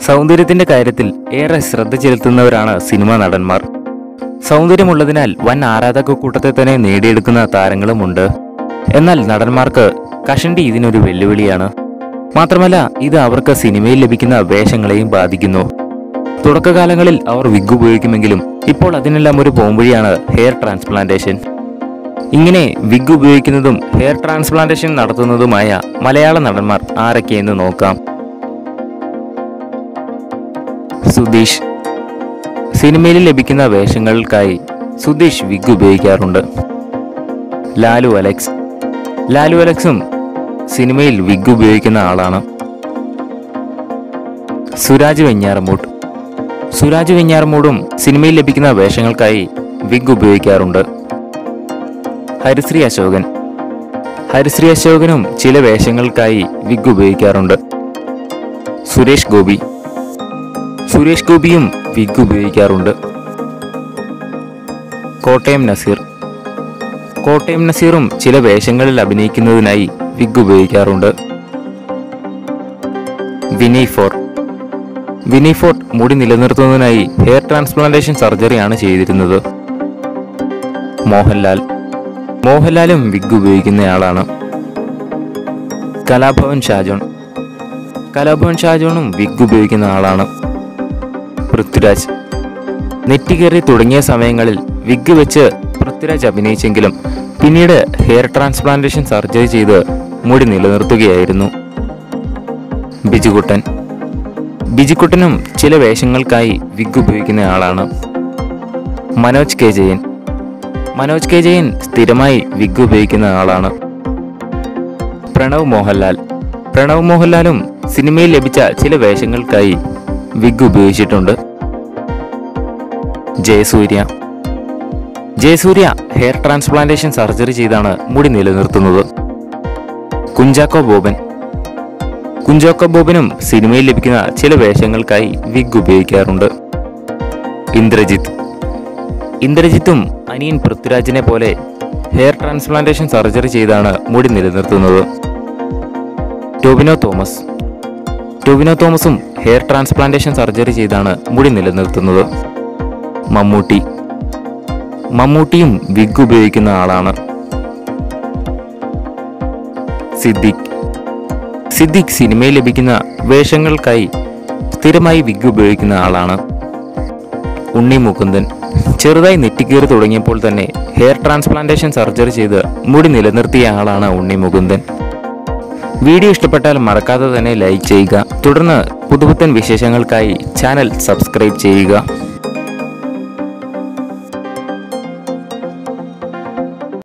സൗന്ദര്യത്തിന്റെ കാര്യത്തിൽ ഏറെ ശ്രദ്ധ ചെലുത്തുന്നവരാണ് സിനിമാ നടന്മാർ സൗന്ദര്യമുള്ളതിനാൽ വൻ ആരാധക കൂട്ടത്തെ തന്നെ നേടിയെടുക്കുന്ന താരങ്ങളുമുണ്ട് എന്നാൽ നടന്മാർക്ക് കഷണ്ടി ഇതിനൊരു വെല്ലുവിളിയാണ് മാത്രമല്ല ഇത് അവർക്ക് സിനിമയിൽ ലഭിക്കുന്ന വേഷങ്ങളെയും ബാധിക്കുന്നു തുടക്കകാലങ്ങളിൽ അവർ വിഗ് ഉപയോഗിക്കുമെങ്കിലും ഇപ്പോൾ അതിനെല്ലാം ഒരു പോംവഴിയാണ് ഹെയർ ട്രാൻസ്പ്ലാന്റേഷൻ ഇങ്ങനെ വിഗ് ഉപയോഗിക്കുന്നതും ഹെയർ ട്രാൻസ്പ്ലാന്റേഷൻ നടത്തുന്നതുമായ മലയാള നടന്മാർ ആരൊക്കെയെന്ന് നോക്കാം സുധീഷ് സിനിമയിൽ ലഭിക്കുന്ന വേഷങ്ങൾക്കായി സുധീഷ് വിഗ് ഉപയോഗിക്കാറുണ്ട് ലാലു അലക്സ് ലാലു അലക്സും സിനിമയിൽ വിഗ് ഉപയോഗിക്കുന്ന ആളാണ് സുരാജ് വെഞ്ഞാറമൂട് സുരാജ് വെഞ്ഞാറമൂടും സിനിമയിൽ ലഭിക്കുന്ന വേഷങ്ങൾക്കായി വിഗ് ഉപയോഗിക്കാറുണ്ട് ഹരിശ്രീ അശോകൻ ഹരിശ്രീ അശോകനും ചില വേഷങ്ങൾക്കായി വിഗ് ഉപയോഗിക്കാറുണ്ട് സുരേഷ് ഗോപി സുരേഷ് ഗോപിയും വിഗ് ഉപയോഗിക്കാറുണ്ട് കോട്ടയം നസീർ കോട്ടയം നസീറും ചില വേഷങ്ങളിൽ അഭിനയിക്കുന്നതിനായി വിഗ് ഉപയോഗിക്കാറുണ്ട് വിനയ് ഫോർ വിനയ് ഫോർട്ട് മുടി നിലനിർത്തുന്നതിനായി ഹെയർ ട്രാൻസ്പ്ലാന്റേഷൻ സർജറിയാണ് ചെയ്തിരുന്നത് മോഹൻലാൽ മോഹൻലാലും വിഗ് ഉപയോഗിക്കുന്നയാളാണ് കലാഭവൻ ഷാജോൺ കലാഭവൻ ഷാജോണും വിഗ് ഉപയോഗിക്കുന്ന ആളാണ് പൃഥ്വിരാജ് നെറ്റികേറി തുടങ്ങിയ സമയങ്ങളിൽ വിഗ് വെച്ച് പൃഥ്വിരാജ് അഭിനയിച്ചെങ്കിലും പിന്നീട് ഹെയർ ട്രാൻസ്പ്ലാന്റേഷൻ സർജറി ചെയ്ത് മുടി നിലനിർത്തുകയായിരുന്നു ബിജുകുട്ടൻ ബിജുക്കുട്ടനും ചില വേഷങ്ങൾക്കായി വിഗ് ഉപയോഗിക്കുന്ന ആളാണ് മനോജ് കെ ജയൻ മനോജ് കെ ജയൻ സ്ഥിരമായി വിഗ് ഉപയോഗിക്കുന്ന ആളാണ് പ്രണവ് മോഹൻലാൽ പ്രണവ് മോഹൻലാലും സിനിമയിൽ ലഭിച്ച ചില വേഷങ്ങൾക്കായി വിഗ് ഉപയോഗിച്ചിട്ടുണ്ട് Jayasurya Jayasurya hair transplantation surgery ചെയ്താണ് മുടി നിലനിർത്തുന്നത് കുഞ്ചാക്കോ ബോബൻ കുഞ്ചാക്കോ ബോബനും സിനിമയിൽ ലഭിക്കുന്ന ചില വേഷങ്ങൾക്കായി വിഗ് ഉപയോഗിക്കാറുണ്ട് ഇന്ദ്രജിത്ത് ഇന്ദ്രജിത്തും അനിയൻ പൃഥ്വിരാജിനെ പോലെ ഹെയർ ട്രാൻസ്പ്ലാന്റേഷൻ സർജറി ചെയ്താണ് മുടി നിലനിർത്തുന്നത് ടൊവിനോ തോമസ് ടൊവിനോ തോമസും ഹെയർ ട്രാൻസ്പ്ലാന്റേഷൻ സർജറി ചെയ്താണ് മുടി നിലനിർത്തുന്നത് മമ്മൂട്ടി മമ്മൂട്ടിയും വിഗ് ഉപയോഗിക്കുന്ന ആളാണ് സിദ്ദിഖ് സിദ്ദിഖ് സിനിമയിൽ ലഭിക്കുന്ന വേഷങ്ങൾക്കായി സ്ഥിരമായി വിഗ് ഉപയോഗിക്കുന്ന ആളാണ് ഉണ്ണി മുകുന്ദൻ ചെറുതായി നെറ്റിക്കീറി തുടങ്ങിയപ്പോൾ തന്നെ ഹെയർ ട്രാൻസ്പ്ലാന്റേഷൻ സർജറി ചെയ്ത് മുടി നിലനിർത്തിയ ആളാണ് ഉണ്ണി മുകുന്ദൻ വീഡിയോ ഇഷ്ടപ്പെട്ടാൽ മറക്കാതെ തന്നെ ലൈക്ക് ചെയ്യുക തുടർന്ന് പുതുപുത്തൻ വിശേഷങ്ങൾക്കായി ചാനൽ സബ്സ്ക്രൈബ് ചെയ്യുക